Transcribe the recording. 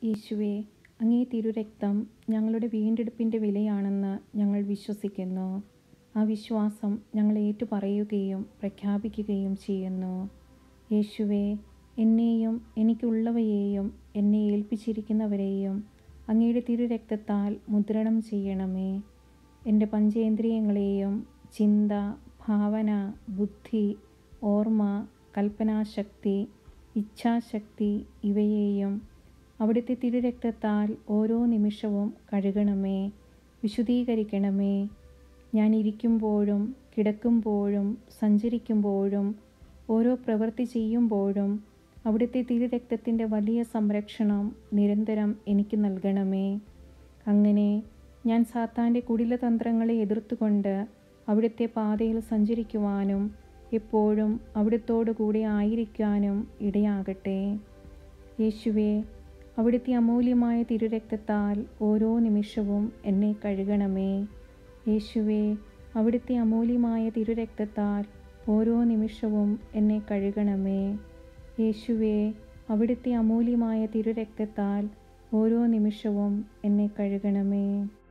യേശുവേ അങ്ങേ തിരുരക്തം ഞങ്ങളുടെ വീണ്ടെടുപ്പിൻ്റെ വിലയാണെന്ന് ഞങ്ങൾ വിശ്വസിക്കുന്നു ആ വിശ്വാസം ഞങ്ങൾ ഏറ്റുപറയുകയും പ്രഖ്യാപിക്കുകയും ചെയ്യുന്നു യേശുവേ എന്നെയും എനിക്കുള്ളവയെയും എന്നെ ഏൽപ്പിച്ചിരിക്കുന്നവരെയും അങ്ങയുടെ തിരുരക്തത്താൽ മുദ്രണം ചെയ്യണമേ എൻ്റെ പഞ്ചേന്ദ്രിയങ്ങളെയും ചിന്ത ഭാവന ബുദ്ധി ഓർമ്മ കൽപ്പനാശക്തി ഇച്ഛാശക്തി ഇവയെയും അവിടുത്തെ തിരുരക്തത്താൽ ഓരോ നിമിഷവും കഴുകണമേ വിശുദ്ധീകരിക്കണമേ ഞാൻ ഇരിക്കുമ്പോഴും കിടക്കുമ്പോഴും സഞ്ചരിക്കുമ്പോഴും ഓരോ പ്രവൃത്തി ചെയ്യുമ്പോഴും അവിടുത്തെ തിരുരക്തത്തിൻ്റെ വലിയ സംരക്ഷണം നിരന്തരം എനിക്ക് നൽകണമേ അങ്ങനെ ഞാൻ സാത്താൻ്റെ കുടിലതന്ത്രങ്ങളെ എതിർത്തുകൊണ്ട് അവിടുത്തെ പാതയിൽ സഞ്ചരിക്കുവാനും എപ്പോഴും അവിടുത്തോടു കൂടെ ആയിരിക്കാനും ഇടയാകട്ടെ യേശുവേ അവിടുത്തെ അമൂല്യമായ തിരുരക്തത്താൽ ഓരോ നിമിഷവും എന്നെ കഴുകണമേ യേശുവേ അവിടുത്തെ അമൂല്യമായ തിരുരക്തത്താൽ ഓരോ നിമിഷവും എന്നെ കഴുകണമേ യേശുവേ അവിടുത്തെ അമൂല്യമായ തിരുരക്തത്താൽ ഓരോ നിമിഷവും എന്നെ കഴുകണമേ